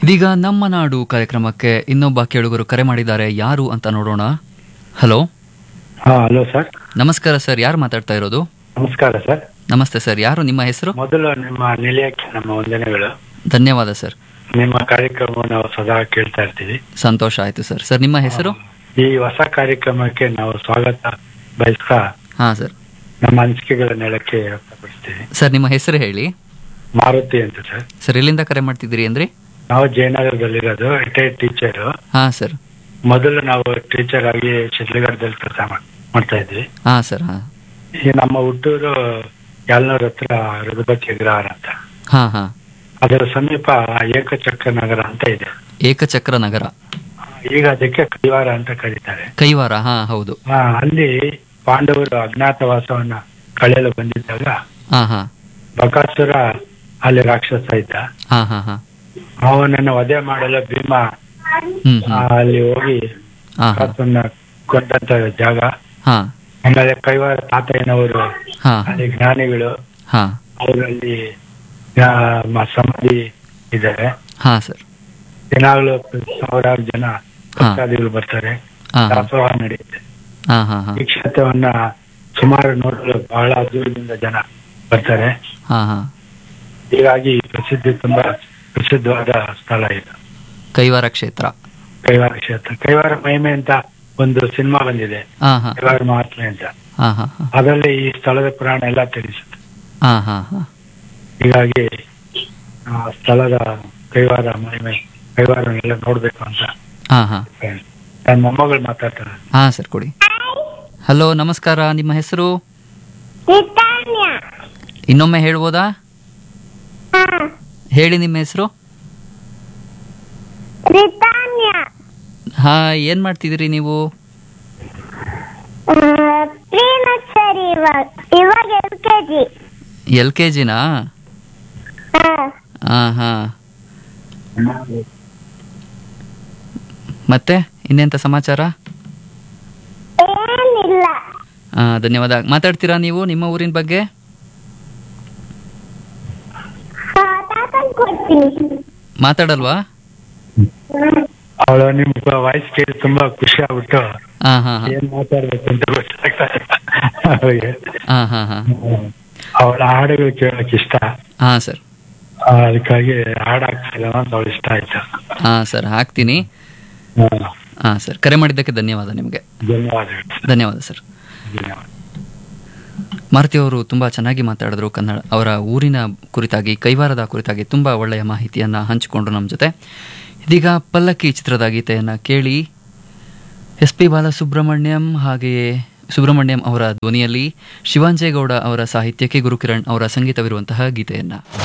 ಇದೀಗ ನಮ್ಮ ನಾಡು ಕಾರ್ಯಕ್ರಮಕ್ಕೆ ಇನ್ನೊಬ್ಬ ಕೇಳುಗರು ಕರೆ ಮಾಡಿದ್ದಾರೆ ಯಾರು ಅಂತ ನೋಡೋಣ ಹಲೋ ಹಾ ಹಲೋ ಸರ್ ನಮಸ್ಕಾರ ಸರ್ ಯಾರು ಮಾತಾಡ್ತಾ ಇರೋದು ನಮಸ್ಕಾರ ಸರ್ ನಮಸ್ತೆ ಸರ್ ಯಾರು ನಿಮ್ಮ ಹೆಸರು ಮೊದಲು ನಿಮ್ಮ ನಿಲಯಕ್ಕೆ ನಮ್ಮ ವಂದನೆಗಳು ಧನ್ಯವಾದ ಸರ್ ನಿಮ್ಮ ಕಾರ್ಯಕ್ರಮ ನಾವು ಸದಾ ಕೇಳ್ತಾ ಇರ್ತೀವಿ ಸಂತೋಷ ಆಯ್ತು ಸರ್ ಸರ್ ನಿಮ್ಮ ಹೆಸರು ಈ ಹೊಸ ಕಾರ್ಯಕ್ರಮಕ್ಕೆ ನಾವು ಸ್ವಾಗತ ಬಯಸ್ತಾ ಹಾ ಸರ್ ನಮ್ಮ ಅನಿಸಿಕೆಗಳ ನೆಲಕ್ಕೆ ವ್ಯಕ್ತಪಡಿಸ್ತೀವಿ ಸರ್ ನಿಮ್ಮ ಹೆಸರು ಹೇಳಿ ಮಾರುತಿ ಅಂತ ಸರ್ ಸರ್ ಎಲ್ಲಿಂದ ಕರೆ ಮಾಡ್ತಿದ್ದೀರಿ ಅಂದ್ರಿ ನಾವು ಜಯನಗರದಲ್ಲಿರೋದು ರಿಟೈರ್ಡ್ ಟೀಚರ್ ಹಾ ಸರ್ ಮೊದಲು ನಾವು ಟೀಚರ್ ಆಗಿ ಶಿಡ್ಲಘಟ್ಟದಲ್ಲಿ ಕೆಲಸ ಮಾಡ್ತಾ ಇದ್ವಿ ಹಾ ಸರ್ ಹಾ ಈ ನಮ್ಮ ಹುಟ್ಟೂರು ಯಾಲ್ನೂರ್ ಹತ್ರ ರಘುಪತಿ ಅಗ್ರಹಾರ ಅಂತ ಹಾ ಹಾ ಅದರ ಸಮೀಪ ಏಕಚಕ್ರ ನಗರ ಅಂತ ಇದೆ ಏಕಚಕ್ರ ನಗರ ಈಗ ಅದಕ್ಕೆ ಕೈವಾರ ಅಂತ ಕರೀತಾರೆ ಕೈವಾರ ಹಾ ಹೌದು ಆ, ಅಲ್ಲಿ ಪಾಂಡವರು ಅಜ್ಞಾತವಾಸವನ್ನ ಕಳೆಯಲು ಬಂದಿದ್ದಾಗ ಹಾ ಹಾ ಬಕಾಸುರ ಅಲ್ಲಿ ರಾಕ್ಷಸ ಇದ್ದ ಹಾ ಹಾ ಹಾ ಅವನನ್ನು ವಧೆ ಮಾಡಲು ಭೀಮ ಹ್ಮ್ ಆ, ಹ್ಮ್ ಅಲ್ಲಿ ಹೋಗಿ ಹಾ ಹಾ ಕಾಸನ್ನ ಕೊಂಡಂತ ಜಾಗ ಹಾ ಆಮೇಲೆ ಕೈವಾರ ತಾತಯ್ಯನವರು ಹಾ ಅಲ್ಲಿ ಜ್ಞಾನಿಗಳು ಹಾ ಅವರಲ್ಲಿ ಆ, ಮ- ಸಮಾಧಿ ಇದ್ದಾರೆ ಹಾ ಸರ್ ದಿನಾಗ್ಲೂ ಸಾವಿರಾರು ಜನ ಭಕ್ತಾದಿಗಳು ಬರ್ತಾರೆ ಹಾ ಹಾ ದಾಸೋಹ ನಡೆಯುತ್ತೆ ಹಾ ಹಾ ಹಾ ಈ ಕ್ಷೇತ್ರವನ್ನ ಸುಮಾರು ನೋಡಲು ಬಹಳ ದೂರದಿಂದ ಜನ ಬರ್ತಾರೆ ಹಾ ಹಾ ಹೀಗಾಗಿ ಈ ಪ್ರಸಿದ್ಧಿ ತುಂಬಾ ಪ್ರಸಿದ್ಧವಾದ ಸ್ಥಳ ಇದು ಕೈವಾರ ಕ್ಷೇತ್ರ ಕೈವಾರ ಕ್ಷೇತ್ರ ಕೈವಾರ ಮಹಿಮೆ ಅಂತ ಒಂದು ಸಿನಿಮಾ ಬಂದಿದೆ ಹಾ ಹಾ ಕೈವಾರ ಮಹಾತ್ಮೆ ಅಂತ ಹಾ ಹಾ ಹಾ ಅದರಲ್ಲಿ ಈ ಸ್ಥಳದ ಪುರಾಣ ಎಲ್ಲ ತಿಳಿಸುತ್ತೆ ಹಾ ಹಾ ಹಾ ಹೀಗಾಗಿ ಆ ಸ್ಥಳದ ಕೈವಾರ ಮಹಿಮೆ ಕೈವಾರನೆಲ್ಲ ನೋಡ್ಬೇಕು ಅಂತ ಹಾ ಹಾ ನನ್ನ ಮೊಮ್ಮಗಳು ಮಾತಾಡ್ತಾರೆ ಹಾ ಸರ್ ಕೊಡಿ ಹಲೋ ನಮಸ್ಕಾರ ನಿಮ್ಮ ಹೆಸರು ಬ್ರಿಟಾನಿಯಾ ಇನ್ನೊಮ್ಮೆ ಹೇಳ್ಬೋದಾ ಹಾ ಹೇಳಿ ನಿಮ್ಮ ಹೆಸರು ಬ್ರಿಟಾನಿಯಾ ಹಾ ಏನ್ ಮಾಡ್ತಿದ್ದೀರಿ ನೀವು ಪ್ರೀ ನರ್ಸರಿ ಇವಾಗ ಇವಾಗ L K G L K ಜಿನಾ ಹಾ ಹಾ ಹಾ ಮತ್ತೆ ಇನ್ನೆಂತ ಸಮಾಚಾರ ಏನಿಲ್ಲ ಹಾ ಧನ್ಯವಾದ ಮಾತಾಡ್ತೀರಾ ನೀವು ನಿಮ್ಮ ಊರಿನ ಬಗ್ಗೆ ಹಾ, ತಾತನ್ ಕೊಡ್ತೀನಿ ಮಾತಾಡಲ್ವಾ ಅವಳು ನಿಮ್ ವಾಯ್ಸ್ ಕೇಳಿ ತುಂಬಾ ಖುಷಿ ಆಗ್ಬಿಟ್ಟು ಹಾ ಹಾ ಹಾ ಏನ್ ಮಾತಾಡ್ಬೇಕು ಅಂತ ಗೊತ್ತಾಗ್ತಾ ಇಲ್ಲ ಅವಳಿಗೆ ಹಾ ಹಾ ಹಾ ಅವಳ ಹಾಡುಗಳು ಕೇಳಕ್ ಇಷ್ಟ ಹಾ ಸರ್ ಆ, ಅದಕ್ಕಾಗಿ ಹಾಡು ಹಾಕ್ತಾ ಇಲ್ಲ ಅಂತ ಅವಳು ಇಷ್ಟ ಆಯ್ತು ಹಾ ಸರ್ ಹಾಕ್ತೀನಿ ಹಾ. ಹಾ ಸರ್ ಕರೆ ಮಾಡಿದ್ದಕ್ಕೆ ಧನ್ಯವಾದ ನಿಮಗೆ ಧನ್ಯವಾದಗಳು ಧನ್ಯವಾದ ಸರ್ ಧನ್ಯವಾದ ಮಾರುತಿ ಅವರು ತುಂಬ ಚೆನ್ನಾಗಿ ಮಾತಾಡಿದ್ರು ಕನ್ನಡ ಅವರ ಊರಿನ ಕುರಿತಾಗಿ ಕೈವಾರದ ಕುರಿತಾಗಿ ತುಂಬ ಒಳ್ಳೆಯ ಮಾಹಿತಿಯನ್ನು ಹಂಚಿಕೊಂಡ್ರು ನಮ್ಮ ಜೊತೆ ಇದೀಗ ಪಲ್ಲಕ್ಕಿ ಚಿತ್ರದ ಗೀತೆಯನ್ನು ಕೇಳಿ ಎಸ್ ಪಿ ಬಾಲಸುಬ್ರಹ್ಮಣ್ಯಂ ಹಾಗೆಯೇ ಸುಬ್ರಹ್ಮಣ್ಯಂ ಅವರ ಧ್ವನಿಯಲ್ಲಿ ಶಿವಾಂಜೇಗೌಡ ಅವರ ಸಾಹಿತ್ಯಕ್ಕೆ ಗುರುಕಿರಣ್ ಅವರ ಸಂಗೀತವಿರುವಂತಹ ಗೀತೆಯನ್ನು